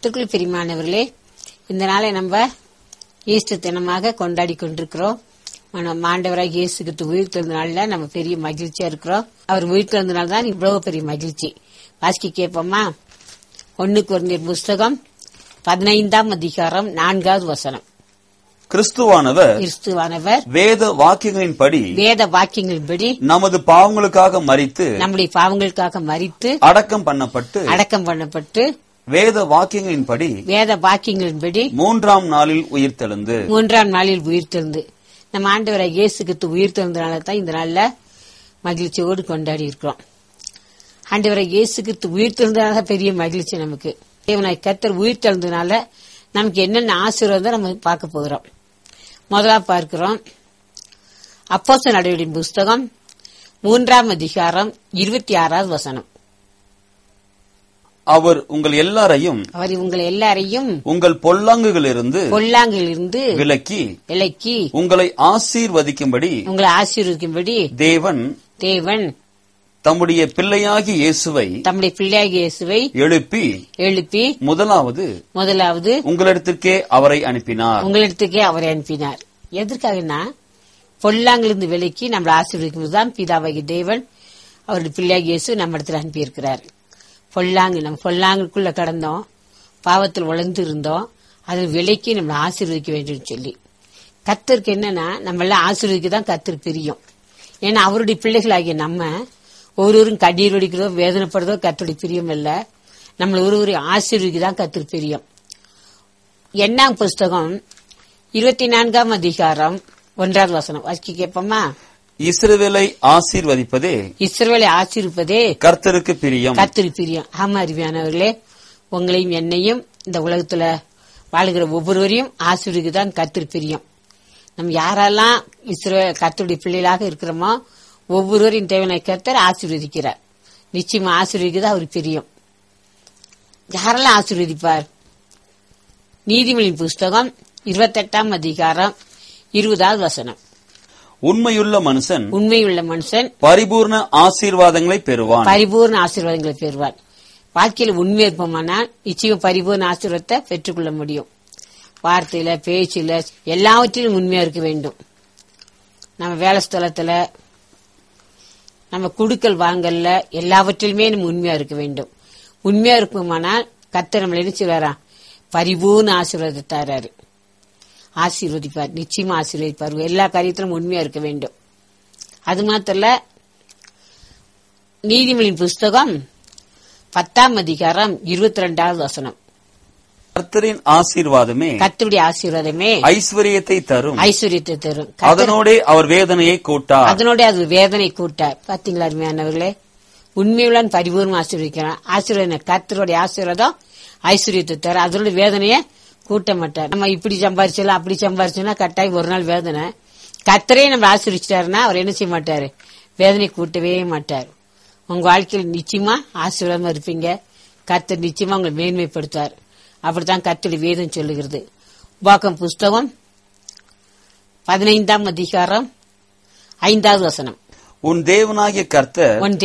கத்துக்குள் பிரிமானவர்களே இந்த நாளை நம்ம ஈஸ்டர் தினமாக கொண்டாடி கொண்டிருக்கிறோம் நம்ம ஆண்டவராக இயேசுக்கு உயிர் திறந்த நாள்ல நம்ம பெரிய மகிழ்ச்சியா இருக்கிறோம் அவர் உயிர் திறந்த நாள் தான் இவ்வளவு பெரிய மகிழ்ச்சி வாசிக்க கேட்போமா ஒண்ணுக்கு ஒரு புஸ்தகம் பதினைந்தாம் அதிகாரம் நான்காவது வசனம் கிறிஸ்துவானவர் கிறிஸ்துவானவர் வேத வாக்கியங்களின்படி வேத வாக்கியங்களின்படி நமது பாவங்களுக்காக மரித்து நம்முடைய பாவங்களுக்காக மறித்து அடக்கம் பண்ணப்பட்டு அடக்கம் பண்ணப்பட்டு வேத வாக்கியங்களின்படி வேத வாக்கியங்களின்படி மூன்றாம் நாளில் உயிர்த்தெழுந்து மூன்றாம் நாளில் உயிர்த்தெழுந்து நம்ம ஆண்டவரை இயேசு கிறிஸ்து உயிர்த்தெழுந்தனால தான் இந்த நாள்ல மகிழ்ச்சியோடு கொண்டாடி இருக்கிறோம் ஆண்டவரை இயேசு கிறிஸ்து உயிர்த்தெழுந்தனால தான் பெரிய மகிழ்ச்சி நமக்கு தேவனாய் கத்தர் உயிர்த்தெழுந்தனால நமக்கு என்னென்ன ஆசீர்வாதம் நம்ம பார்க்க போகிறோம் முதலா பார்க்கிறோம் அப்போஸ்தலர் நடவடிக்கை புஸ்தகம் மூன்றாம் அதிகாரம் இருபத்தி ஆறாவது வசனம் அவர் உங்கள் எல்லாரையும் அவர் உங்களை எல்லாரையும் உங்கள் பொல்லாங்குகளிலிருந்து பொல்லாங்கிலிருந்து விலக்கி விலக்கி உங்களை ஆசீர்வதிக்கும்படி உங்களை ஆசீர்வதிக்கும்படி தேவன் தேவன் தம்முடைய பிள்ளையாகி இயேசுவை தம்முடைய பிள்ளையாகிய இயேசுவை எழுப்பி எழுப்பி முதலாவது முதலாவது உங்களிடத்திற்கே அவரை அனுப்பினார் உங்களிடத்துக்கே அவரை அனுப்பினார் எதற்காகனா பொல்லாங்கிலிருந்து விலக்கி நம்மளை ஆசீர்வதிக்கும் தான் பிதாவாகிய தேவன் அவருடைய பிள்ளையாகிய இயேசு நம்ம இடத்துல அனுப்பியிருக்கிறார் பொல்லாங்கு நம்ம பொல்லாங்குக்குள்ள கடந்தோம் பாவத்தில் உழந்து இருந்தோம் அதில் விலைக்கு நம்மளை ஆசீர்வதிக்க வேண்டும் சொல்லி கத்தருக்கு என்னன்னா நம்ம எல்லாம் ஆசீர்வதிக்க தான் கத்தர் பிரியும் ஏன்னா அவருடைய பிள்ளைகளாகிய நம்ம ஒருவரும் கண்ணீர் வடிக்கிறதோ வேதனைப்படுறதோ கத்தருடைய பிரியம் இல்ல நம்மள ஒருவரையும் ஆசீர்வதிக்க தான் கத்தர் பிரியம் எண்ணாம் புஸ்தகம் இருபத்தி நான்காம் அதிகாரம் ஒன்றாவது வசனம் வாசிக்க கேட்போமா இஸ்ரவேலை ஆசீர்வதிப்பதே இஸ்ரவேலை ஆசீர்வதிப்பதே கர்த்தருக்கு பிரியம் கத்திரி பிரியம் ஆமா அருமையானவர்களே உங்களையும் என்னையும் இந்த உலகத்துல வாழுகிற ஒவ்வொருவரையும் ஆசீர்வதிக்கு தான் கத்திரி பிரியம் நம்ம யாரெல்லாம் இஸ்ரோ கத்தருடைய பிள்ளைகளாக இருக்கிறோமோ ஒவ்வொருவரையும் தேவனை கத்தர் ஆசீர்வதிக்கிறார் நிச்சயமா ஆசீர்வதிக்கதான் அவர் பிரியம் யாரெல்லாம் ஆசீர்வதிப்பார் நீதிமொழி புஸ்தகம் இருபத்தெட்டாம் அதிகாரம் இருபதாவது வசனம் உண்மையுள்ள மனுஷன் உண்மையுள்ள மனுஷன் பரிபூர்ண ஆசீர்வாதங்களை பெறுவான் பரிபூர்ண ஆசீர்வாதங்களை பெறுவார் வாழ்க்கையில உண்மை இருப்போமானால் நிச்சயம் பரிபூர்ண ஆசீர்வாதத்தை பெற்றுக்கொள்ள முடியும் வார்த்தையில பேச்சில எல்லாவற்றிலும் உண்மையா இருக்க வேண்டும் நம்ம வேலை ஸ்தலத்துல நம்ம குடுக்கல் வாங்கல்ல எல்லாவற்றிலுமே நம்ம உண்மையா இருக்க வேண்டும் உண்மையா இருப்போமானால் கர்த்தர் நம்மள என்ன செய்வாரா பரிபூர்ண ஆசீர்வாதத்தை தராரு ஆசீர்வதிப்பார் நிச்சயமா ஆசீர்வதிப்பார் எல்லா காரியத்திலும் உண்மையா இருக்க வேண்டும் அது மாத்திரல நீதிமொழியின் புஸ்தகம் பத்தாம் அதிகாரம் இருபத்தி ரெண்டாவது வசனம் கர்த்தரின் ஆசீர்வாதமே கர்த்தருடைய ஆசீர்வாதமே ஐஸ்வர்யத்தை தரும் ஐஸ்வர்யத்தை தரும் கர்த்தர் அதனோடே அவர் வேதனையை கூட்டார் அதனோட அது வேதனை கூட்டார் பாத்தீங்களா அருமையானவர்களே உண்மையுடன் பரிபூர்ணம் ஆசீர்வதிக்கிறார் ஆசீர்வாதம் கர்த்தருடைய ஆசீர்வாதம் ஐஸ்வர்யத்தை தர அதனோட வேதனையை கூட்ட மாட்டார் நம்ம இப்படி சம்பாரிச்சலாம் அப்படி சம்பாரிச்சோம்னா கட்டாயம் ஒரு நாள் வேதனை கர்த்தரே நம்ம ஆசீர்வச்சிட்டாருன்னா அவர் என்ன செய்ய மாட்டாரு வேதனை கூட்டவே மாட்டார் உங்க வாழ்க்கையில் நிச்சயமா ஆசீர்வாதமா இருப்பீங்க கர்த்தர் நிச்சயமா உங்களை மேன்மைப்படுத்துவார் அப்படித்தான் கர்த்தருடைய வேதம் சொல்லுகிறது உபாகம் புஸ்தகம் பதினைந்தாம் அதிகாரம் ஐந்தாவது வசனம் உன் தேவனாகிய கர்த்தர் உன்